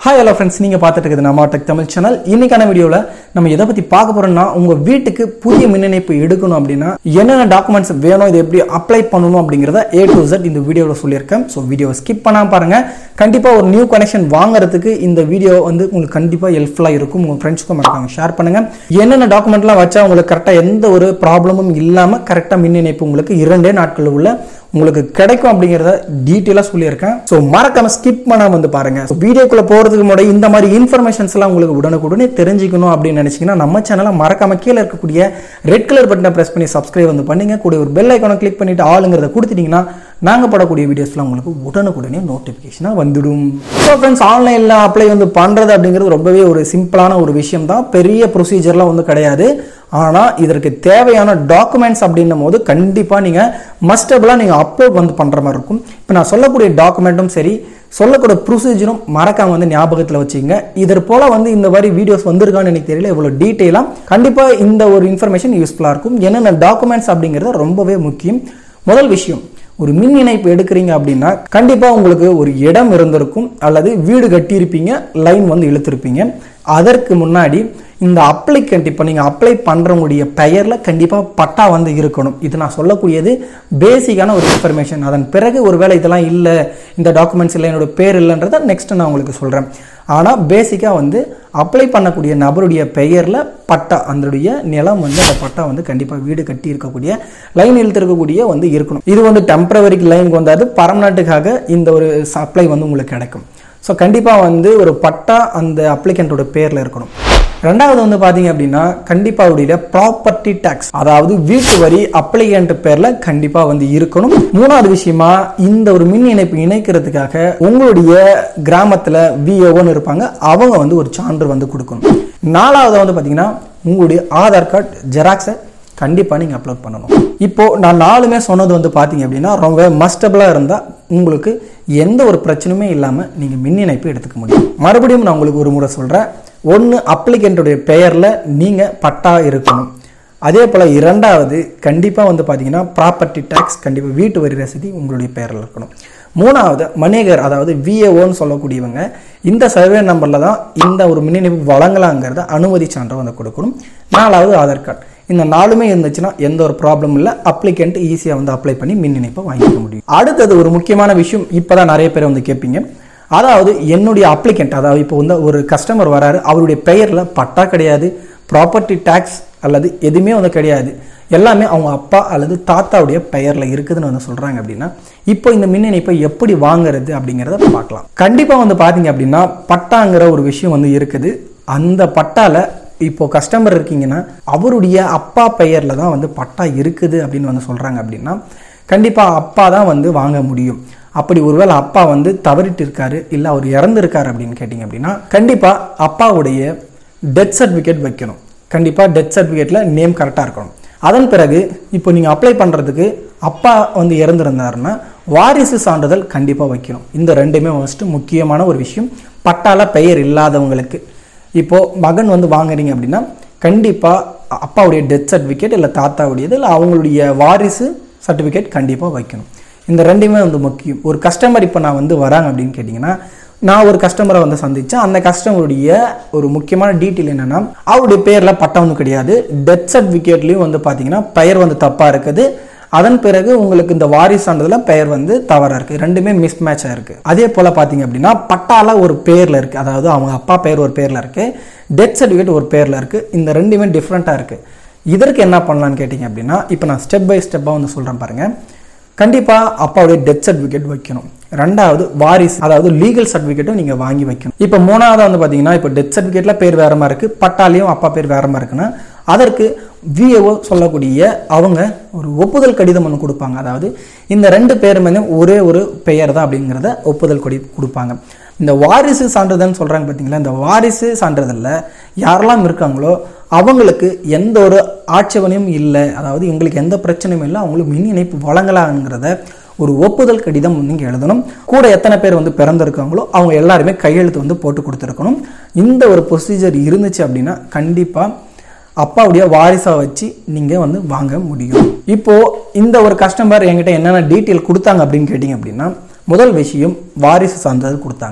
hi hello friends நீங்கள் பார்த்துட்டு இருக்குது நம்ம டெக் தமிழ் சேனல் இன்னைக்கான வீடியோவில் நம்ம எதை பற்றி பார்க்க போகிறோம்னா உங்கள் வீட்டுக்கு புதிய மின் இணைப்பு எடுக்கணும் அப்படின்னா என்னென்ன டாக்குமெண்ட்ஸ் வேணும் இதை எப்படி அப்ளை பண்ணணும் அப்படிங்கிறத ஏ டு Z இந்த வீடியோவில் சொல்லியிருக்கேன் ஸோ வீடியோவை ஸ்கிப் பண்ணாமல் பாருங்கள் கண்டிப்பாக ஒரு நியூ கனெக்ஷன் வாங்குறதுக்கு இந்த வீடியோ வந்து உங்களுக்கு கண்டிப்பாக ஹெல்ப்ஃபுல்லாக இருக்கும் உங்கள் ஃப்ரெண்ட்ஸ்க்கும் மறக்காம ஷேர் பண்ணுங்கள் என்னென்ன டாக்குமெண்ட்லாம் வச்சா உங்களுக்கு கரெக்டாக எந்த ஒரு ப்ராப்ளமும் இல்லாமல் கரெக்டாக மின் இணைப்பு உங்களுக்கு இரண்டே நாட்கள் உள்ள உங்களுக்கு கிடைக்கும் அப்படிங்கிறத டீட்டெயிலாக சொல்லியிருக்கேன் ஸோ மறக்காம ஸ்கிப் பண்ணாம வந்து பாருங்க So, வீடியோக்குள்ள போறதுக்கு முன்னாடி இந்த மாதிரி இன்ஃபர்மேஷன்ஸ் எல்லாம் உங்களுக்கு உடனுக்குடனே தெரிஞ்சுக்கணும் அப்படின்னு நினைச்சீங்கன்னா நம்ம சேனலை மறக்காம கீழே இருக்கக்கூடிய ரெட் கலர் பட்டனை பிரஸ் பண்ணி சப்ஸ்கிரைப் வந்து பண்ணுங்க கூட ஒரு பெல் ஐக்கானை கிளிக் பண்ணிட்டு ஆளுங்கிறத கொடுத்துட்டீங்கன்னா நாங்க போடக்கூடிய வீடியோஸ்லாம் உங்களுக்கு உடனுக்குடனே நோட்டிஃபிகேஷனாக வந்துடும் ஸோ ஃப்ரெண்ட்ஸ் ஆன்லைனில் அப்ளை வந்து பண்ணுறது அப்படிங்கிறது ரொம்பவே ஒரு சிம்பிளான ஒரு விஷயம் தான் பெரிய ப்ரொசீஜர்லாம் வந்து கிடையாது ஆனால் இதற்கு தேவையான டாக்குமெண்ட்ஸ் அப்படின்னும் போது கண்டிப்பாக நீங்கள் மஸ்டபிளாக நீங்கள் அப்லோட் வந்து பண்ணுற மாதிரி இருக்கும் இப்போ நான் சொல்லக்கூடிய டாக்குமெண்ட்டும் சரி சொல்லக்கூடிய ப்ரொசீஜரும் மறக்காம வந்து ஞாபகத்தில் வச்சுங்க இதர் போல வந்து இந்த மாதிரி வீடியோஸ் வந்திருக்கான்னு எனக்கு தெரியல இவ்வளோ டீட்டெயிலாக கண்டிப்பாக இந்த ஒரு இன்ஃபர்மேஷன் யூஸ்ஃபுல்லாக இருக்கும் என்னென்ன டாக்குமெண்ட்ஸ் அப்படிங்கிறது ரொம்பவே முக்கியம் முதல் விஷயம் ஒரு மின் இணைப்பு எடுக்கிறீங்க அப்படின்னா கண்டிப்பாக உங்களுக்கு ஒரு இடம் இருந்திருக்கும் அல்லது வீடு கட்டியிருப்பீங்க லைன் வந்து இழுத்திருப்பீங்க அதற்கு முன்னாடி இந்த அப்ளிகண்ட் இப்போ நீங்கள் அப்ளை பண்ணுறவங்களுடைய பெயரில் கண்டிப்பாக பட்டா வந்து இருக்கணும் இது நான் சொல்லக்கூடியது பேசிக்கான ஒரு இன்ஃபர்மேஷன் அதன் பிறகு ஒருவேளை இதெல்லாம் இல்லை இந்த டாக்குமெண்ட்ஸ் இல்லை என்னோட பேர் இல்லைன்றதை நெக்ஸ்ட் நான் உங்களுக்கு சொல்கிறேன் ஆனால் பேசிக்காக வந்து அப்ளை பண்ணக்கூடிய நபருடைய பெயரில் பட்டா அதனுடைய நிலம் வந்து அந்த பட்டா வந்து கண்டிப்பாக வீடு கட்டி இருக்கக்கூடிய லைன் இழுத்திருக்கக்கூடிய வந்து இருக்கணும் இது வந்து டெம்பரவரி லைனுக்கு வந்தாது பர்மனண்ட்டுக்காக இந்த ஒரு சப்ளை வந்து உங்களுக்கு கிடைக்கும் ஸோ கண்டிப்பாக வந்து ஒரு பட்டா அந்த அப்ளிகண்ட்டோட பேரில் இருக்கணும் ரெண்டாவது வந்து பார்த்தீங்க அப்படின்னா கண்டிப்பாக அவருடைய ப்ராப்பர்ட்டி டேக்ஸ் அதாவது வீட்டு வரி அப்ளிகண்ட் பேரில் கண்டிப்பாக வந்து இருக்கணும் மூணாவது விஷயமா இந்த ஒரு மின் இணைப்பு இணைக்கிறதுக்காக உங்களுடைய கிராமத்தில் விஓன்னு இருப்பாங்க அவங்க வந்து ஒரு சான்று வந்து கொடுக்கணும் நாலாவது வந்து பார்த்தீங்கன்னா உங்களுடைய ஆதார் கார்டு ஜெராக்ஸை கண்டிப்பாக நீங்கள் அப்லோட் பண்ணணும் இப்போ நான் நாலுமே சொன்னது வந்து பார்த்தீங்க அப்படின்னா ரொம்ப மஸ்டபிளாக இருந்தால் உங்களுக்கு எந்த ஒரு பிரச்சனையுமே இல்லாமல் நீங்கள் மின் இணைப்பு எடுத்துக்க முடியும் மறுபடியும் நான் உங்களுக்கு ஒரு முறை சொல்கிறேன் ஒன்று அப்ளிகண்ட்டுடைய பெயரில் நீங்கள் பட்டா இருக்கணும் அதே போல் இரண்டாவது கண்டிப்பாக வந்து பார்த்தீங்கன்னா ப்ராப்பர்ட்டி டேக்ஸ் கண்டிப்பாக வீட்டு வரி ரசீதி உங்களுடைய பெயரில் இருக்கணும் மூணாவது மணிகர் அதாவது விஏஓன்னு சொல்லக்கூடியவங்க இந்த சர்வே நம்பரில் தான் இந்த ஒரு மின் இணைப்பு வழங்கலாங்கிறத அனுமதி சான்றை வந்து கொடுக்கணும் நாலாவது ஆதார் கார்டு இந்த நாலுமே இருந்துச்சுன்னா எந்த ஒரு ப்ராப்ளம் இல்லை அப்ளிகண்ட் ஈஸியாக வந்து அப்ளை பண்ணி மின் இணைப்பை வாங்கிக்க முடியும் அடுத்தது ஒரு முக்கியமான விஷயம் இப்போ தான் நிறைய பேர் வந்து கேட்பீங்க அதாவது என்னுடைய அப்ளிகண்ட் அதாவது இப்போ வந்து ஒரு கஸ்டமர் வராரு அவருடைய பெயரில் பட்டா கிடையாது ப்ராப்பர்ட்டி டேக்ஸ் அல்லது எதுவுமே வந்து கிடையாது எல்லாமே அவங்க அப்பா அல்லது தாத்தாவுடைய பெயரில் இருக்குதுன்னு வந்து சொல்கிறாங்க அப்படின்னா இப்போ இந்த மின் இணைப்பை எப்படி வாங்குறது அப்படிங்கிறத பார்க்கலாம் கண்டிப்பாக வந்து பார்த்தீங்க அப்படின்னா பட்டாங்கிற ஒரு விஷயம் வந்து இருக்குது அந்த பட்டால இப்போ கஸ்டமர் இருக்கீங்கன்னா அவருடைய அப்பா பெயரில் தான் வந்து பட்டா இருக்குது அப்படின்னு வந்து சொல்கிறாங்க அப்படின்னா கண்டிப்பாக அப்பா தான் வந்து வாங்க முடியும் அப்படி ஒருவேளை அப்பா வந்து தவறிட்டு இருக்காரு இல்லை அவர் இறந்துருக்காரு அப்படின்னு கேட்டிங்க அப்படின்னா கண்டிப்பாக அப்பாவுடைய டெத் சர்டிஃபிகேட் வைக்கணும் கண்டிப்பாக டெத் சர்டிஃபிகேட்டில் நேம் கரெக்டாக இருக்கணும் அதன் பிறகு இப்போ நீங்கள் அப்ளை பண்ணுறதுக்கு அப்பா வந்து இறந்துருந்தாருன்னா வாரிசு சான்றிதழ் கண்டிப்பாக வைக்கணும் இந்த ரெண்டுமே ஃபஸ்ட்டு முக்கியமான ஒரு விஷயம் பட்டால பெயர் இல்லாதவங்களுக்கு இப்போது மகன் வந்து வாங்குறீங்க அப்படின்னா கண்டிப்பாக அப்பாவுடைய டெத் சர்டிஃபிகேட் இல்லை தாத்தாவுடையது இல்லை அவங்களுடைய வாரிசு சர்டிஃபிகேட் கண்டிப்பாக வைக்கணும் இந்த ரெண்டுமே வந்து முக்கியம் ஒரு கஸ்டமர் இப்போ நான் வந்து வராங்க அப்படின்னு கேட்டிங்கன்னா நான் ஒரு கஸ்டமரை வந்து சந்தித்தேன் அந்த கஸ்டமருடைய ஒரு முக்கியமான டீட்டெயில் என்னென்னா அவருடைய பேரில் பட்டம் வந்து கிடையாது டெத் சர்டிஃபிகேட்லேயும் வந்து பார்த்தீங்கன்னா பெயர் வந்து தப்பாக இருக்குது அதன் பிறகு உங்களுக்கு இந்த வாரிசு சான்றிதழில் பெயர் வந்து தவறாக இருக்குது ரெண்டுமே மிஸ் மேட்சாக இருக்குது அதே போல் பார்த்தீங்க அப்படின்னா பட்டால ஒரு பேரில் இருக்குது அதாவது அவங்க அப்பா பேர் ஒரு பேரில் இருக்குது டெத் சர்டிஃபிகேட் ஒரு பேரில் இருக்குது இந்த ரெண்டுமே டிஃப்ரெண்ட்டாக இருக்குது இதற்கு என்ன பண்ணலான்னு கேட்டிங்க அப்படின்னா இப்போ நான் ஸ்டெப் பை ஸ்டெப்பாக வந்து சொல்கிறேன் பாருங்கள் கண்டிப்பாக அப்பாவுடைய டெத் சர்டிஃபிகேட் வைக்கணும் ரெண்டாவது வாரிசு அதாவது லீகல் சர்டிஃபிகேட்டும் நீங்கள் வாங்கி வைக்கணும் இப்போ மூணாவது வந்து பார்த்தீங்கன்னா இப்போ டெத் சர்டிஃபிகேட்டில் பேர் வேற மாதிரி இருக்குது பட்டாலையும் அப்பா பேர் வேற மாதிரி இருக்குன்னா அதற்கு விஏஓ சொல்லக்கூடிய அவங்க ஒரு ஒப்புதல் கடிதம் ஒன்று கொடுப்பாங்க அதாவது இந்த ரெண்டு பேருமே ஒரே ஒரு பெயர் தான் அப்படிங்கிறத ஒப்புதல் கொடி கொடுப்பாங்க இந்த வாரிசு சான்றிதழ்னு சொல்கிறாங்க பார்த்தீங்களா இந்த வாரிசு சான்றிதழில் யாரெல்லாம் இருக்காங்களோ அவங்களுக்கு எந்த ஒரு ஆட்சேபனையும் இல்லை அதாவது எங்களுக்கு எந்த பிரச்சனையும் இல்லை அவங்களுக்கு மின் இணைப்பு வழங்கலாங்கிறத ஒரு ஒப்புதல் கடிதம் நீங்கள் எழுதணும் கூட எத்தனை பேர் வந்து பிறந்திருக்காங்களோ அவங்க எல்லாருமே கையெழுத்து வந்து போட்டு கொடுத்துருக்கணும் இந்த ஒரு ப்ரொசீஜர் இருந்துச்சு அப்படின்னா கண்டிப்பாக அப்பாவுடைய வாரிசை வச்சு நீங்கள் வந்து வாங்க முடியும் இப்போது இந்த ஒரு கஸ்டமர் என்கிட்ட என்னென்ன டீட்டெயில் கொடுத்தாங்க அப்படின்னு கேட்டிங்க அப்படின்னா முதல் விஷயம் வாரிசு சான்றிதழ் கொடுத்தாங்க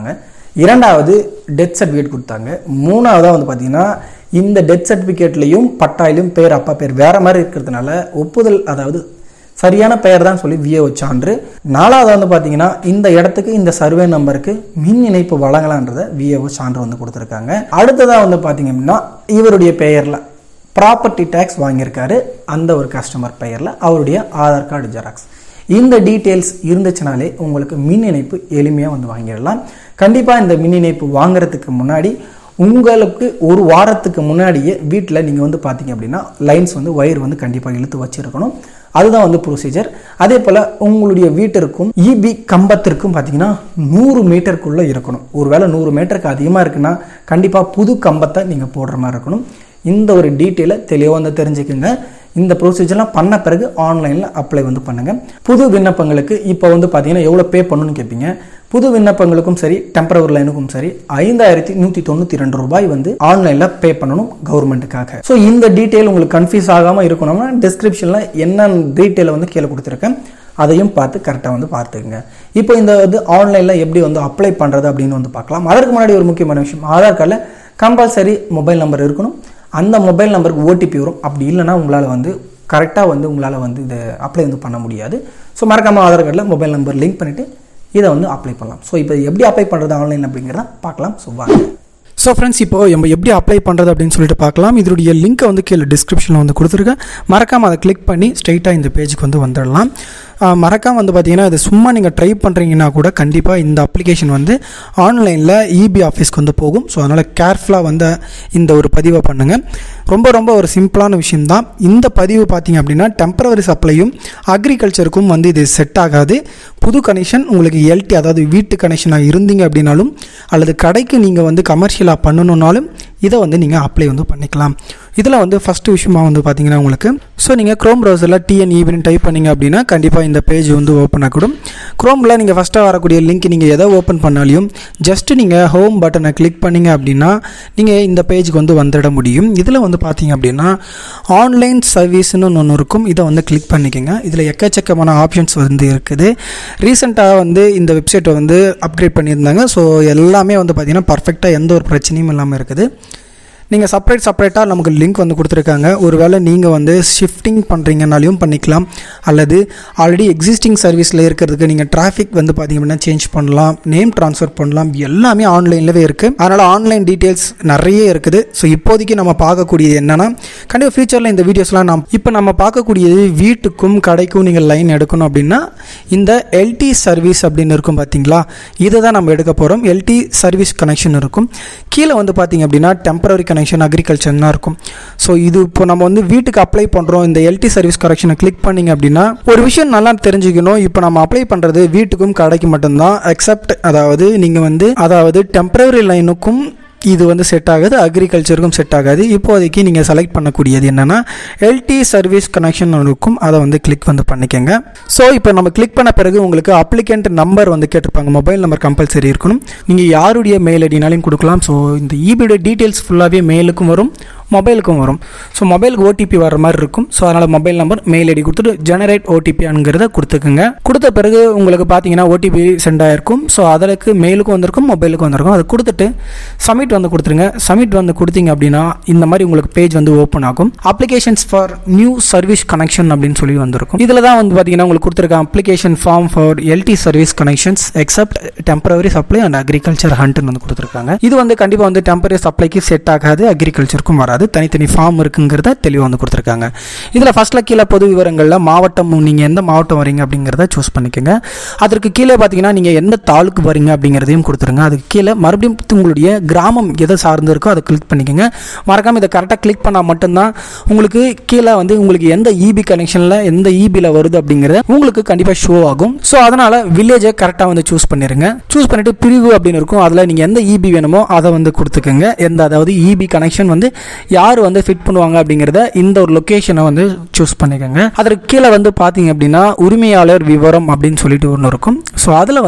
இரண்டாவது டெத் சர்டிஃபிகேட் கொடுத்தாங்க மூணாவதாக வந்து பார்த்தீங்கன்னா இந்த டெத் சர்டிஃபிகேட்லையும் பட்டாயிலும் பேர் அப்பா பேர் வேற மாதிரி இருக்கிறதுனால ஒப்புதல் அதாவது சரியான பெயர் தான் சொல்லி விஏஓ சான்று நாலாவது வந்து பார்த்தீங்கன்னா இந்த இடத்துக்கு இந்த சர்வே நம்பருக்கு மின் இணைப்பு வழங்கலான்றத விஏஓ சான்று வந்து கொடுத்துருக்காங்க அடுத்ததாக வந்து பார்த்தீங்க அப்படின்னா இவருடைய பெயரில் ப்ராப்பர்ட்டி டேக்ஸ் வாங்கியிருக்காரு அந்த ஒரு கஸ்டமர் பெயரில் அவருடைய ஆதார் கார்டு ஜெராக்ஸ் இந்த டீட்டெயில்ஸ் இருந்துச்சுனாலே உங்களுக்கு மின் இணைப்பு எளிமையாக வந்து வாங்கிடலாம் கண்டிப்பாக இந்த மின் இணைப்பு வாங்குறதுக்கு முன்னாடி உங்களுக்கு ஒரு வாரத்துக்கு முன்னாடியே வீட்டில் நீங்கள் வந்து பார்த்தீங்க அப்படின்னா லைன்ஸ் வந்து ஒயர் வந்து கண்டிப்பாக இழுத்து வச்சிருக்கணும் அதுதான் வந்து ப்ரொசீஜர் அதே போல் உங்களுடைய வீட்டிற்கும் இபி கம்பத்திற்கும் பார்த்தீங்கன்னா நூறு மீட்டருக்குள்ளே இருக்கணும் ஒருவேளை நூறு மீட்டருக்கு அதிகமாக இருக்குன்னா கண்டிப்பாக புது கம்பத்தை நீங்கள் போடுற மாதிரி இருக்கணும் இந்த ஒரு டீட்டெயிலை தெளிவாக வந்து தெரிஞ்சுக்கோங்க இந்த ப்ரொசீஜர்லாம் பண்ண பிறகு ஆன்லைனில் அப்ளை வந்து பண்ணுங்கள் புது விண்ணப்பங்களுக்கு இப்போ வந்து பார்த்தீங்கன்னா எவ்வளோ பே பண்ணணும்னு கேட்பீங்க புது விண்ணப்பங்களுக்கும் சரி டெம்பரவரி லைனுக்கும் சரி ஐந்தாயிரத்தி நூற்றி தொண்ணூற்றி ரெண்டு ரூபாய் வந்து ஆன்லைனில் பே பண்ணணும் கவர்மெண்ட்டுக்காக ஸோ இந்த டீட்டெயில் உங்களுக்கு கன்ஃபியூஸ் ஆகாமல் இருக்கணும்னா டிஸ்கிரிப்ஷனில் என்ன டீட்டெயிலை வந்து கீழே கொடுத்துருக்கேன் அதையும் பார்த்து கரெக்டாக வந்து பார்த்துக்குங்க இப்போ இந்த வந்து ஆன்லைனில் எப்படி வந்து அப்ளை பண்ணுறது அப்படின்னு வந்து பார்க்கலாம் அதற்கு முன்னாடி ஒரு முக்கியமான விஷயம் ஆதார் கார்டில் கம்பல்சரி மொபைல் நம்பர் இருக்கணும் அந்த மொபைல் நம்பருக்கு ஓடிபி வரும் அப்படி இல்லைன்னா உங்களால் வந்து கரெக்டாக வந்து உங்களால் வந்து இதை அப்ளை வந்து பண்ண முடியாது ஸோ மறக்காமல் ஆதார் கார்டில் மொபைல் நம்பர் லிங்க் பண்ணிவிட்டு இதை வந்து அப்ளை பண்ணலாம் ஸோ இப்போ எப்படி அப்ளை பண்ணுறது ஆன்லைன் அப்படிங்கிறத பார்க்கலாம் ஸோ வாங்க ஸோ ஃப்ரெண்ட்ஸ் இப்போ நம்ம எப்படி அப்ளை பண்ணுறது அப்படின்னு சொல்லிட்டு பார்க்கலாம் இதனுடைய லிங்க்கை வந்து கீழே டிஸ்கிரிப்ஷனில் வந்து கொடுத்துருக்கேன் மறக்காமல் அதை கிளிக் பண்ணி ஸ்ட்ரைட்டாக இந்த பேஜுக்கு வந்து வந்துடலாம் மறக்காமல் வந்து பார்த்தீங்கன்னா இது சும்மா நீங்கள் ட்ரை பண்ணுறீங்கன்னா கூட கண்டிப்பாக இந்த அப்ளிகேஷன் வந்து ஆன்லைனில் இபி ஆஃபீஸ்க்கு வந்து போகும் ஸோ அதனால் கேர்ஃபுல்லாக வந்து இந்த ஒரு பதிவை பண்ணுங்கள் ரொம்ப ரொம்ப ஒரு சிம்பிளான விஷயம்தான் இந்த பதிவு பார்த்தீங்க அப்படின்னா டெம்பரவரி சப்ளையும் அக்ரிகல்ச்சருக்கும் வந்து இது செட் ஆகாது புது கனெக்ஷன் உங்களுக்கு எல்டி அதாவது வீட்டு கனெக்ஷனாக இருந்தீங்க அப்படின்னாலும் அல்லது கடைக்கு நீங்கள் வந்து கமர்ஷியலாக பண்ணணுன்னாலும் இதை வந்து நீங்கள் அப்ளை வந்து பண்ணிக்கலாம் இதில் வந்து ஃபஸ்ட்டு விஷயமா வந்து பார்த்தீங்கன்னா உங்களுக்கு ஸோ நீங்கள் க்ரோம் ப்ரௌசரில் டிஎன்இபின்னு டைப் பண்ணீங்க அப்படின்னா கண்டிப்பாக இந்த பேஜ் வந்து ஓப்பன் ஆகிடும் க்ரோமில் நீங்கள் ஃபஸ்ட்டாக வரக்கூடிய லிங்க் நீங்கள் எதை ஓப்பன் பண்ணாலையும் ஜஸ்ட் நீங்கள் ஹோம் பட்டனை கிளிக் பண்ணீங்க அப்படின்னா நீங்கள் இந்த பேஜுக்கு வந்து வந்துட முடியும் இதில் வந்து பார்த்தீங்க அப்படின்னா ஆன்லைன் சர்வீஸ்னு ஒன்று இருக்கும் இதை வந்து கிளிக் பண்ணிக்கோங்க இதில் எக்கச்சக்கமான ஆப்ஷன்ஸ் வந்து இருக்குது ரீசெண்டாக வந்து இந்த வெப்சைட்டை வந்து அப்கிரேட் பண்ணியிருந்தாங்க ஸோ எல்லாமே வந்து பார்த்திங்கன்னா பர்ஃபெக்டாக எந்த ஒரு பிரச்சனையும் இல்லாமல் இருக்குது நீங்கள் செப்பரேட் செப்பரேட்டாக நமக்கு லிங்க் வந்து கொடுத்துருக்காங்க ஒருவேளை நீங்கள் வந்து ஷிஃப்டிங் பண்ணுறீங்கனாலையும் பண்ணிக்கலாம் அல்லது ஆல்ரெடி எக்ஸிஸ்டிங் சர்வீஸில் இருக்கிறதுக்கு நீங்கள் டிராஃபிக் வந்து பார்த்தீங்க அப்படின்னா சேஞ்ச் பண்ணலாம் நேம் ட்ரான்ஸ்ஃபர் பண்ணலாம் எல்லாமே ஆன்லைன்லவே இருக்குது அதனால் ஆன்லைன் டீட்டெயில்ஸ் நிறைய இருக்குது ஸோ இப்போதைக்கு நம்ம பார்க்கக்கூடியது என்னென்னா கண்டிப்பாக ஃபியூச்சரில் இந்த வீடியோஸ்லாம் நாம் இப்போ நம்ம பார்க்கக்கூடியது வீட்டுக்கும் கடைக்கும் நீங்கள் லைன் எடுக்கணும் அப்படின்னா இந்த எல்டி சர்வீஸ் அப்படின்னு இருக்கும் பார்த்தீங்களா இதை தான் நம்ம எடுக்க போகிறோம் எல்டி சர்வீஸ் கனெக்ஷன் இருக்கும் கீழே வந்து பார்த்தீங்க அப்படின்னா டெம்பரரி கனெக்ஷன் அக்ரிகல்ச்சர்னா இருக்கும் ஸோ இது இப்போ நம்ம வந்து வீட்டுக்கு அப்ளை பண்ணுறோம் இந்த எல்டி சர்வீஸ் கரெக்ஷனை கிளிக் பண்ணிங்க அப்படின்னா ஒரு விஷயம் நல்லா தெரிஞ்சுக்கணும் இப்போ நம்ம அப்ளை பண்ணுறது வீட்டுக்கும் கடைக்கு மட்டும்தான் எக்ஸப்ட் அதாவது நீங்கள் வந்து அதாவது டெம்பரரி லைனுக்கும் இது வந்து செட் ஆகாது அக்ரிகல்ச்சருக்கும் செட் ஆகாது இப்போதைக்கு நீங்கள் செலக்ட் பண்ணக்கூடியது என்னென்னா எல்டி சர்வீஸ் கனெக்ஷன் இருக்கும் அதை வந்து கிளிக் வந்து பண்ணிக்கோங்க ஸோ இப்போ நம்ம கிளிக் பண்ண பிறகு உங்களுக்கு அப்ளிகண்ட் நம்பர் வந்து கேட்டிருப்பாங்க மொபைல் நம்பர் கம்பல்சரி இருக்கணும் நீங்கள் யாருடைய மெயில் ஐடினாலையும் கொடுக்கலாம் ஸோ இந்த இபியோட டீட்டெயில்ஸ் ஃபுல்லாகவே மெயிலுக்கும் வரும் மொபைலுக்கும் வரும் ஸோ மொபைலுக்கு ஓடிபி வர மாதிரி இருக்கும் ஸோ அதனால் மொபைல் நம்பர் மெயில் ஐடி கொடுத்துட்டு ஜெனரேட் ஓடிபிங்கிறத கொடுத்துக்குங்க கொடுத்த பிறகு உங்களுக்கு பார்த்தீங்கன்னா ஓடிபி சென்ட் ஆயிருக்கும் ஸோ அதற்கு மெயிலுக்கும் வந்திருக்கும் மொபைலுக்கும் வந்திருக்கும் அதை கொடுத்துட்டு சப்மிட் வந்து கொடுத்துருங்க சப்மிட் வந்து கொடுத்தீங்க அப்படின்னா இந்த மாதிரி உங்களுக்கு பேஜ் வந்து ஓப்பன் ஆகும் applications for new service connection அப்படின்னு சொல்லி வந்திருக்கும் இதில் தான் வந்து பார்த்தீங்கன்னா உங்களுக்கு கொடுத்துருக்க application form for LT service connections except temporary supply and agriculture ஹண்ட்னு வந்து கொடுத்துருக்காங்க இது வந்து கண்டிப்பாக வந்து டெம்பரரி சப்ளைக்கு செட் ஆகாது அக்ரிகல்ச்சருக்கும் வராது தனித்தனி ஃபார்ம் இருக்குங்கிறத தெளிவாக வந்து கொடுத்துருக்காங்க இதில் ஃபர்ஸ்ட்டில் கீழே பொது விவரங்களில் மாவட்டம் நீங்கள் எந்த மாவட்டம் வரீங்க அப்படிங்கிறத சூஸ் பண்ணிக்கோங்க அதற்கு கீழே பார்த்தீங்கன்னா நீங்கள் எந்த தாலுக்கு வரீங்க அப்படிங்கிறதையும் கொடுத்துருங்க அதுக்கு கீழே மறுபடியும் உங்களுடைய கிராமம் எதை சார்ந்து இருக்கோ அதை கிளிக் பண்ணிக்கோங்க மறக்காமல் இதை கரெக்டாக கிளிக் பண்ணால் மட்டும்தான் உங்களுக்கு கீழே வந்து உங்களுக்கு எந்த இபி கனெக்ஷனில் எந்த இபியில் வருது அப்படிங்கிறத உங்களுக்கு கண்டிப்பாக ஷோ ஆகும் ஸோ அதனால் வில்லேஜை கரெக்டாக வந்து சூஸ் பண்ணிடுங்க சூஸ் பண்ணிவிட்டு பிரிவு அப்படின்னு இருக்கும் அதில் நீங்கள் எந்த இபி வேணுமோ அதை வந்து கொடுத்துக்கோங்க எந்த அதாவது இபி கனெக்ஷன் வந்து யார் வந்து ஃபிட் பண்ணுவாங்க அப்படிங்கிறத இந்த ஒரு லொக்கேஷனை வந்து சூஸ் பண்ணிக்கோங்க அதற்கு கீழே வந்து பார்த்தீங்க அப்படின்னா உரிமையாளர் விவரம் அப்படின்னு சொல்லிட்டு ஒன்று இருக்கும் ஸோ அதில் வந்து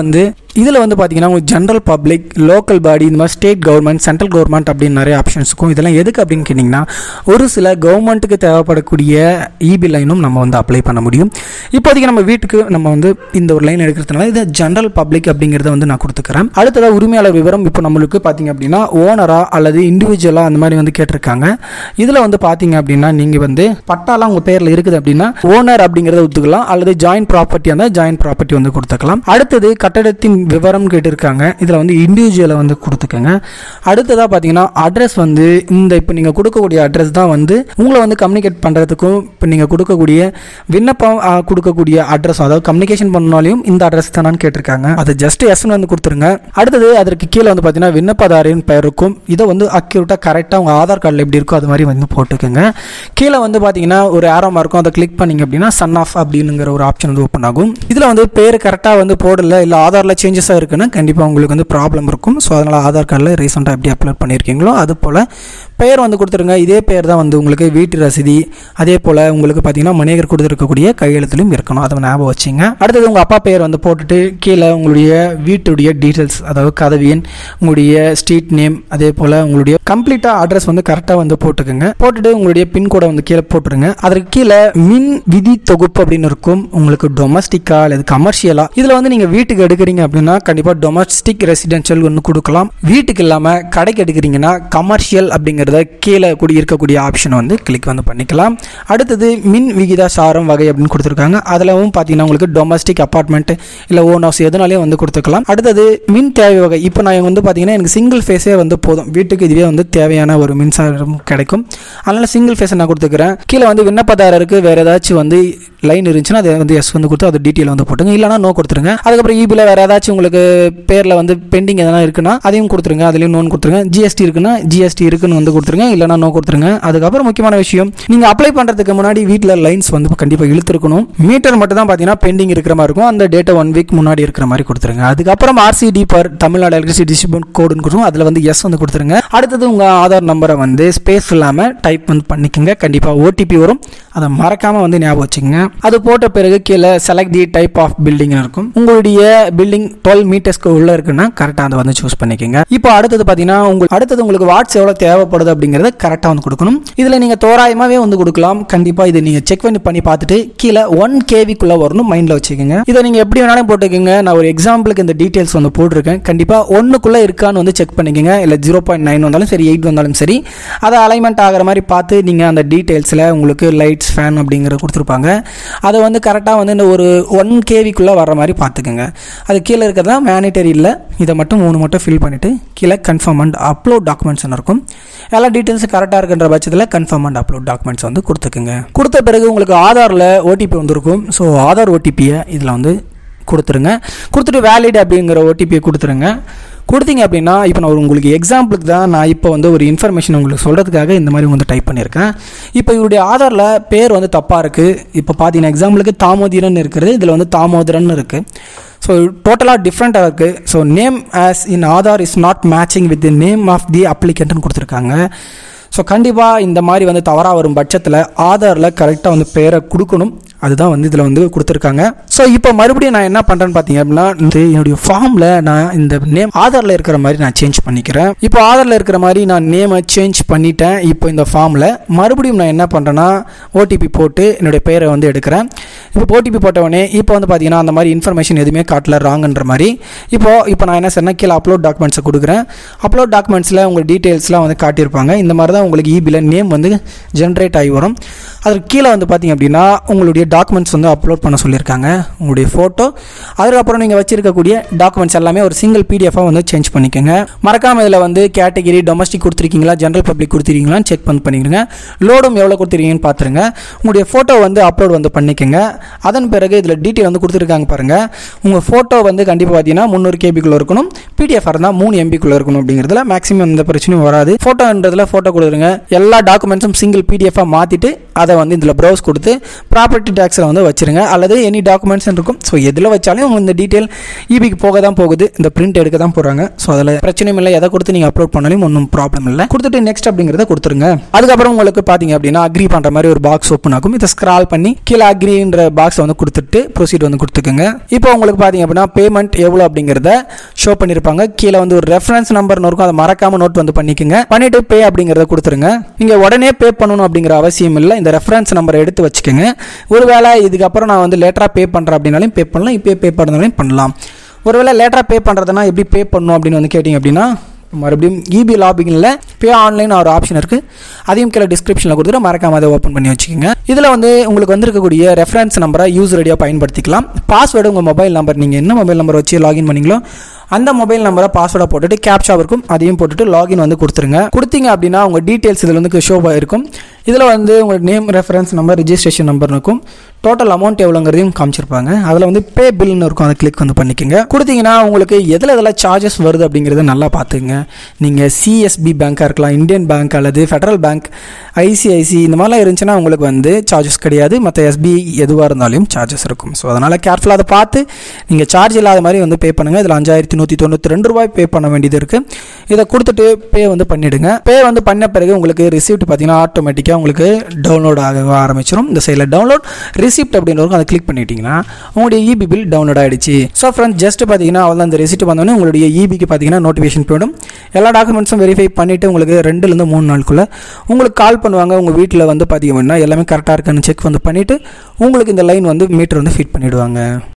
இதில் வந்து பார்த்தீங்கன்னா உங்களுக்கு ஜென்ரல் பப்ளிக் லோக்கல் பாடி இந்த மாதிரி ஸ்டேட் கவர்மெண்ட் சென்ட்ரல் கவர்மெண்ட் அப்படின்னு நிறைய ஆப்ஷன்ஸ் இருக்கும் இதெல்லாம் எதுக்கு அப்படின்னு கேட்டிங்கன்னா ஒரு சில கவர்மெண்ட்டுக்கு தேவைப்படக்கூடிய இபி லைனும் நம்ம வந்து அப்ளை பண்ண முடியும் இப்போதைக்கு நம்ம வீட்டுக்கு நம்ம வந்து இந்த ஒரு லைன் எடுக்கிறதுனால இது ஜென்ரல் பப்ளிக் அப்படிங்கிறத வந்து நான் கொடுத்துக்கிறேன் அடுத்ததாக உரிமையாளர் விவரம் இப்போ நம்மளுக்கு பார்த்தீங்க அப்படின்னா ஓனரா அல்லது இண்டிவிஜுவலாக அந்த மாதிரி வந்து கேட்டிருக்காங்க இதில் வந்து பார்த்தீங்க அப்படின்னா நீங்கள் வந்து பட்டாலாம் உங்கள் பேரில் இருக்குது அப்படின்னா ஓனர் அப்படிங்கிறத ஒத்துக்கலாம் அல்லது ஜாயின்ட் ப்ராப்பர்ட்டி அந்த ஜாயின்ட் ப்ராப்பர்ட்டி வந்து கொடுத்துக்கலாம் அடுத்தது கட்டடத்தின் விவரம் கேட்டிருக்காங்க இதில் வந்து இண்டிவிஜுவலை வந்து கொடுத்துக்கோங்க அடுத்ததாக பார்த்தீங்கன்னா அட்ரஸ் வந்து இந்த இப்போ நீங்கள் கொடுக்கக்கூடிய அட்ரஸ் தான் வந்து உங்களை வந்து கம்யூனிகேட் பண்ணுறதுக்கும் இப்போ நீங்கள் கொடுக்கக்கூடிய விண்ணப்பம் ஆ, கொடுக்கக்கூடிய அட்ரஸ் அதாவது கம்யூனிகேஷன் பண்ணாலையும் இந்த அட்ரஸ் தானான்னு கேட்டிருக்காங்க அது ஜஸ்ட் எஸ்ன்னு வந்து கொடுத்துருங்க அடுத்தது அதற்கு கீழே வந்து பார்த்தீங்கன்னா விண்ணப்பதாரின் பெயர் இருக்கும் இதை வந்து அக்யூரேட்டாக கரெக்டாக உங்கள் ஆதார் கார்டில் எப்படி இருக்கோ அது மாதிரி வந்து போட்டுக்கோங்க கீழே வந்து பார்த்தீங்கன்னா ஒரு ஆரோமா இருக்கும் அதை கிளிக் பண்ணீங்க அப்படின்னா சன் ஆஃப் அப்படிங்கிற ஒரு ஆப்ஷன் வந்து ஓப்பன் ஆகும் இதில் வந்து பேர் கரெக்டாக வந்து போடல இல்லை ஆதாரில் சேஞ்சஸாக இருக்குன்னா கண்டிப்பாக உங்களுக்கு வந்து ப்ராப்ளம் இருக்கும் ஸோ அதனால் ஆதார் கார்டில் ரீசெண்டாக எப்படி அப்லோட் பண்ணியிருக்கீங்களோ அது போல் பெயர் வந்து கொடுத்துருங்க இதே பெயர் தான் வந்து உங்களுக்கு வீட்டு ரசீதி அதே போல் உங்களுக்கு பார்த்தீங்கன்னா மணியகர் கொடுத்துருக்கக்கூடிய கையெழுத்துலையும் இருக்கணும் அதை ஞாபகம் வச்சுங்க அடுத்தது உங்கள் அப்பா பெயர் வந்து போட்டுட்டு கீழே உங்களுடைய வீட்டுடைய டீட்டெயில்ஸ் அதாவது கதவு எண் உங்களுடைய ஸ்ட்ரீட் நேம் அதே போல் உங்களுடைய கம்ப்ளீட்டாக அட்ரஸ் வந்து கரெக்டாக வந்து போட்டுக்கோங்க போட்டுட்டு உங்களுடைய பின்கோடை வந்து கீழே போட்டுருங்க அதற்கு கீழே மின் விதி தொகுப்பு அப்படின்னு இருக்கும் உங்களுக்கு டொமஸ்டிக்கா அல்லது கமர்ஷியலா இதில் வந்து நீங்கள் வீட்டுக்கு எடுக்கிறீங்க அப்படின்னா கண்டிப்பாக டொமஸ்டிக் ரெசிடென்ஷியல் ஒன்று கொடுக்கலாம் வீட்டுக்கு இல்லாமல் கடைக்கு எடுக்கிறீங்கன்னா கமர்ஷியல் அப்படிங்கிறத கீழே கூடி இருக்கக்கூடிய ஆப்ஷன் வந்து கிளிக் வந்து பண்ணிக்கலாம் அடுத்தது மின் விகிதாசாரம் வகை அப்படின்னு கொடுத்துருக்காங்க அதிலவும் பார்த்தீங்கன்னா உங்களுக்கு டொமஸ்டிக் அப்பார்ட்மெண்ட் இல்லை ஓன் ஹவுஸ் எதுனாலையும் வந்து கொடுத்துக்கலாம் அடுத்தது மின் தேவை வகை இப்போ நான் வந்து பார்த்தீங்கன்னா எனக்கு சிங்கிள் ஃபேஸே வந்து போதும் வீட்டுக்கு இதுவே வந்து தேவையான ஒரு மின்சாரம் கிடைக்கும் அதனால் சிங்கிள் ஃபேஸை நான் கொடுத்துக்கிறேன் கீழே வந்து விண்ணப்பதாரருக்கு வேறு ஏதாச்சும் வந்து லைன் இருந்துச்சுன்னா அதை வந்து எஸ் வந்து கொடுத்து அது டீட்டெயில் வந்து போட்டுங்க இல்லைனா நோ கொடுத்துருங்க அதுக்கப்புறம் இபியில் வேறு ஏதாச்சும் உங்களுக்கு பேரில் வந்து பெண்டிங் எதனா இருக்குன்னா அதையும் கொடுத்துருங்க அதுலேயும் நோன் கொடுத்துருங்க ஜிஎஸ்டி இருக்குன்னா ஜிஎஸ்டி இருக்குன்னு வந்து கொடுத்துருங்க இல்லைனா நோ கொடுத்துருங்க அதுக்கப்புறம் முக்கியமான விஷயம் நீங்கள் அப்ளை பண்ணுறதுக்கு முன்னாடி வீட்டில் லைன்ஸ் வந்து கண்டிப்பாக இழுத்துருக்கணும் மீட்டர் மட்டும் தான் பார்த்தீங்கன்னா பெண்டிங் இருக்கிற மாதிரி இருக்கும் அந்த டேட்டை ஒன் வீக் முன்னாடி இருக்கிற மாதிரி கொடுத்துருங்க அதுக்கப்புறம் RCD per Tamil Nadu electricity distribute கோடுன்னு கொடுக்கும் அதில் வந்து எஸ் வந்து கொடுத்துருங்க அடுத்தது உங்கள் ஆதார் நம்பரை வந்து ஸ்பேஸ் இல்லாமல் டைப் வந்து பண்ணிக்கோங்க கண்டிப்பாக ஓடிபி வரும் அதை மறக்காமல் வந்து ஞாபகம் வச்சுங்க அது போட்ட பிறகு கீழே select the type of building இருக்கும் உங்களுடைய பில்டிங் டுவெல் மீட்டர்ஸ்க்கு உள்ள இருக்குன்னா கரெக்டாக அதை வந்து சூஸ் பண்ணிக்கோங்க இப்போ அடுத்தது பார்த்தீங்கன்னா உங்களுக்கு அடுத்தது உங்களுக்கு வாட்ஸ் எவ்வளோ தேவைப்படுது அப்படிங்கிறத கரெக்டாக வந்து கொடுக்கணும் இதில் நீங்கள் தோராயமாகவே வந்து கொடுக்கலாம் கண்டிப்பாக இதை நீங்கள் செக் பண்ணி பண்ணி பார்த்துட்டு கீழே ஒன் கேவிக்குள்ளே வரணும் மைண்டில் வச்சுக்கோங்க இதை நீங்கள் எப்படி வேணாலும் போட்டுக்கோங்க நான் ஒரு எக்ஸாம்பிளுக்கு இந்த டீட்டெயில்ஸ் வந்து போட்டிருக்கேன் கண்டிப்பாக ஒன்றுக்குள்ளே இருக்கான்னு வந்து செக் பண்ணிக்கோங்க இல்லை ஜீரோ பாயிண்ட் நைன் வந்தாலும் சரி எயிட் வந்தாலும் சரி அதை அலைன்மெண்ட் ஆகிற மாதிரி பார்த்து நீங்கள் அந்த டீட்டெயில்ஸில் உங்களுக்கு லைட்ஸ் ஃபேன் அப்படிங்கிறத கொடுத்துருப்பாங்க அதை வந்து கரெக்டாக வந்து இந்த ஒரு ஒன் கேவிக்குள்ளே வர மாதிரி பார்த்துக்கோங்க அது கீழே இருக்கிறதா மேனிட்டரி இல்லை இதை மட்டும் மூணு மட்டும் ஃபில் பண்ணிவிட்டு கீழே கன்ஃபார்ம் அண்ட் அப்லோட் டாக்குமெண்ட்ஸ் இருக்கும் எல்லா டீட்டெயில்ஸும் கரெக்டாக இருக்கின்ற பட்சத்தில் கன்ஃபார்ம் அண்ட் அப்லோட் டாக்குமெண்ட்ஸ் வந்து கொடுத்துக்குங்க கொடுத்த பிறகு உங்களுக்கு ஆதாரில் ஓடிபி வந்திருக்கும் ஸோ ஆதார் ஓடிபியை இதில் வந்து கொடுத்துருங்க கொடுத்துட்டு வேலிட் அப்படிங்கிற ஓடிபியை கொடுத்துருங்க கொடுத்தீங்க அப்படின்னா இப்போ நான் ஒரு உங்களுக்கு எக்ஸாம்பிளுக்கு தான் நான் இப்போ வந்து ஒரு இன்ஃபர்மேஷன் உங்களுக்கு சொல்கிறதுக்காக இந்த மாதிரி வந்து டைப் பண்ணியிருக்கேன் இப்போ இவருடைய ஆதாரில் பேர் வந்து தப்பாக இருக்குது இப்போ பார்த்தீங்கன்னா எக்ஸாம்பிளுக்கு தாமோதிரன் இருக்கிறது இதில் வந்து தாமோதரன் இருக்குது ஸோ டோட்டலாக டிஃப்ரெண்ட்டாக இருக்குது so name as in Aadhaar is not matching with the name of the அப்ளிகண்ட்னு கொடுத்துருக்காங்க ஸோ கண்டிப்பாக இந்த மாதிரி வந்து தவறாக வரும் பட்சத்தில் ஆதாரில் கரெக்டாக வந்து பேரை கொடுக்கணும் அதுதான் வந்து இதில் வந்து கொடுத்துருக்காங்க ஸோ இப்போ மறுபடியும் நான் என்ன பண்ணுறேன்னு பார்த்தீங்க அப்படின்னா இந்த என்னுடைய ஃபார்மில் நான் இந்த நேம் ஆதாரில் இருக்கிற மாதிரி நான் சேஞ்ச் பண்ணிக்கிறேன் இப்போ ஆதாரில் இருக்கிற மாதிரி நான் நேமை சேஞ்ச் பண்ணிட்டேன் இப்போ இந்த ஃபார்மில் மறுபடியும் நான் என்ன பண்ணுறேன்னா ஓடிபி போட்டு என்னுடைய பேரை வந்து எடுக்கிறேன் இப்போ ஓடிபி போட்டவொடனே இப்போ வந்து பார்த்தீங்கன்னா அந்த மாதிரி இன்ஃபர்மேஷன் எதுவுமே காட்டல ராங்கன்ற மாதிரி இப்போ இப்போ நான் என்ன செய்யணும் கீழே அப்லோட் டாக்குமெண்ட்ஸை கொடுக்குறேன் அப்லோட் டாக்குமெண்ட்ஸில் உங்கள் டீட்டெயில்ஸ்லாம் வந்து காட்டியிருப்பாங்க இந்த மாதிரி தான் உங்களுக்கு இபியில் நேம் வந்து ஜென்ரேட் ஆகி வரும் அதற்கு கீழே வந்து பார்த்தீங்க அப்படின்னா உங்களுடைய டாக்குமெண்ட்ஸ் வந்து அப்லோட் பண்ண சொல்லியிருக்காங்க உங்களுடைய ஃபோட்டோ அதுக்கப்புறம் நீங்கள் வச்சிருக்கக்கூடிய டாக்குமெண்ட்ஸ் எல்லாமே ஒரு சிங்கிள் பிடிஎஃபாக வந்து சேஞ்ச் பண்ணிக்கோங்க மறக்காம இதில் வந்து கேட்டகிரி டொமஸ்டிக் கொடுத்துருக்கீங்களா ஜென்ரல் பப்ளிக் கொடுத்துருக்கீங்களான்னு செக் பண்ணி பண்ணிடுங்க லோடும் எவ்வளோ கொடுத்துருக்கீங்கன்னு பார்த்துருங்க உங்களுடைய ஃபோட்டோ வந்து அப்லோட் வந்து பண்ணிக்கோங்க அதன் பிறகு இதில் டீட்டெயில் வந்து கொடுத்துருக்காங்க பாருங்கள் உங்கள் ஃபோட்டோ வந்து கண்டிப்பாக பார்த்தீங்கன்னா முந்நூறு கேபிக்குள்ளே இருக்கணும் பிடிஎஃப் இருந்தால் மூணு எம்பிக்குள்ளே இருக்கணும் அப்படிங்கிறதுல மேக்ஸிமம் எந்த பிரச்சனையும் வராது ஃபோட்டோன்றதுல ஃபோட்டோ கொடுத்துருங்க எல்லா டாக்குமெண்ட்ஸும் சிங்கிள் பிடிஎஃபாக மாற்றிட்டு அதை வந்து இதில் ப்ரௌஸ் கொடுத்து ப்ராப்பர்ட்டி டேக்ஸில் வந்து வச்சிருங்க அல்லது எனி டாக்குமெண்ட்ஸ் இருக்கும் ஸோ எதில் வச்சாலும் இந்த டீட்டெயில் இபிக்கு போக தான் போகுது இந்த பிரிண்ட் எடுக்க தான் போகிறாங்க ஸோ அதில் பிரச்சனையும் இல்லை எதை கொடுத்து நீங்கள் அப்லோட் பண்ணாலும் ஒன்றும் ப்ராப்ளம் இல்லை கொடுத்துட்டு நெக்ஸ்ட் அப்படிங்கிறத கொடுத்துருங்க அதுக்கப்புறம் உங்களுக்கு பார்த்தீங்க அப்படின்னா அக்ரி பண்ணுற மாதிரி ஒரு பாக்ஸ் ஓப்பன் ஆகும் இதை ஸ்க்ரால் பண்ணி கீழே அக்ரின்ற பாக்ஸை வந்து கொடுத்துட்டு ப்ரொசீட் வந்து கொடுத்துக்குங்க இப்போ உங்களுக்கு பார்த்தீங்க அப்படின்னா பேமெண்ட் எவ்வளோ அப்படிங்கிறத ஷோ பண்ணியிருப்பாங்க கீழே வந்து ஒரு ரெஃபரன்ஸ் நம்பர்னு இருக்கும் அதை மறக்காம நோட் வந்து பண்ணிக்கோங்க பண்ணிட்டு பே அப்படிங்கிறத கொடுத்துருங்க நீங்க உடனே பே பண்ணணும் அப்படிங்கிற அவசியம் இல்லை இந்த ரெஃபரன்ஸ் நம்பரை எடுத்து வச்சுக்கோங்க ஒருவேளை இதுக்கப்புறம் நான் வந்து லேட்டராக பே பண்ணுறேன் அப்படின்னாலும் பே பண்ணலாம் இப்போ பே பண்ணுறதுனாலும் பண்ணலாம் ஒருவேளை லேட்டராக பே பண்ணுறதுனா எப்படி பே பண்ணணும் அப்படின்னு வந்து கேட்டிங்க அப்படின்னா மறுபடியும் இபி லாபிங்கில் பே ஆன்லைன் ஒரு ஆப்ஷன் இருக்குது அதையும் கீழே டிஸ்கிரிப்ஷனில் கொடுத்துட்டு மறக்காம அதை ஓப்பன் பண்ணி வச்சுக்கோங்க இதில் வந்து உங்களுக்கு வந்திருக்கக்கூடிய ரெஃபரன்ஸ் நம்பரை யூஸ் ரெடியாக பயன்படுத்திக்கலாம் பாஸ்வேர்டு உங்கள் மொபைல் நம்பர் நீங்கள் என்ன மொபைல் நம்பர் வச்சு லாகின் பண்ணீங்களோ அந்த மொபைல் நம்பரை பாஸ்வேர்டை போட்டுட்டு கேப்ஷா இருக்கும் அதையும் போட்டுட்டு லாகின் வந்து கொடுத்துருங்க கொடுத்தீங்க அப்படின்னா உங்கள் டீட்டெயில்ஸ் இதில் வந்து ஷோ இருக்கும் இதில் வந்து உங்களுக்கு name reference number registration number இருக்கும் டோட்டல் அமௌண்ட் எவ்வளோங்கிறதையும் காமிச்சிருப்பாங்க அதில் வந்து பே பில்னு இருக்கும் அதை கிளிக் வந்து பண்ணிக்கோங்க கொடுத்தீங்கன்னா உங்களுக்கு எதில் எதில் சார்ஜஸ் வருது அப்படிங்கிறத நல்லா பார்த்துங்க நீங்கள் சிஎஸ்பி பேங்காக இருக்கலாம் இந்தியன் பேங்க் அல்லது ஃபெடரல் பேங்க் ஐசிஐசி இந்த மாதிரிலாம் இருந்துச்சுன்னா உங்களுக்கு வந்து சார்ஜஸ் கிடையாது மற்ற எஸ்பி எதுவாக இருந்தாலும் சார்ஜஸ் இருக்கும் ஸோ அதனால் கேர்ஃபுல்லாக அதை பார்த்து நீங்கள் சார்ஜ் இல்லாத மாதிரி வந்து பே பண்ணுங்கள் இதில் அஞ்சாயிரத்தி நூற்றி தொண்ணூற்றி ரெண்டு ரூபாய் பே பண்ண வேண்டியது இருக்குது இதை கொடுத்துட்டு பே வந்து பண்ணிவிடுங்க பே வந்து பண்ண பிறகு உங்களுக்கு ரிசிப்ட் பார்த்தீங்கன்னா ஆட்டோமேட்டிக்காக உங்களுக்கு டவுன்லோட் ஆக ஆரம்பிச்சிடும் இந்த சைடில் டவுன்லோட் ரிசிப்ட் அப்படின்னு இருக்கும் அதை கிளிக் பண்ணிட்டீங்கன்னா உங்களுடைய இபி பில் டவுன்லோட் ஆகிடுச்சு ஸோ ஃப்ரெண்ட்ஸ் ஜஸ்ட் பார்த்தீங்கன்னா அவ்வளோ அந்த ரெசிப்ட் வந்தோடனே உங்களுடைய இபிக்கு பார்த்தீங்கன்னா நோட்டிஃபிகேஷன் போயிடும் எல்லா டாக்குமெண்ட்ஸும் வெரிஃபை பண்ணிவிட்டு உங்களுக்கு ரெண்டுலேருந்து மூணு நாளுக்குள்ளே உங்களுக்கு கால் பண்ணுவாங்க உங்கள் வீட்டில் வந்து பார்த்தீங்கன்னா எல்லாமே கரெக்டாக இருக்கான்னு செக் வந்து பண்ணிவிட்டு உங்களுக்கு இந்த லைன் வந்து மீட்டர் வந்து ஃபிட் பண்ணிவிடுவாங்க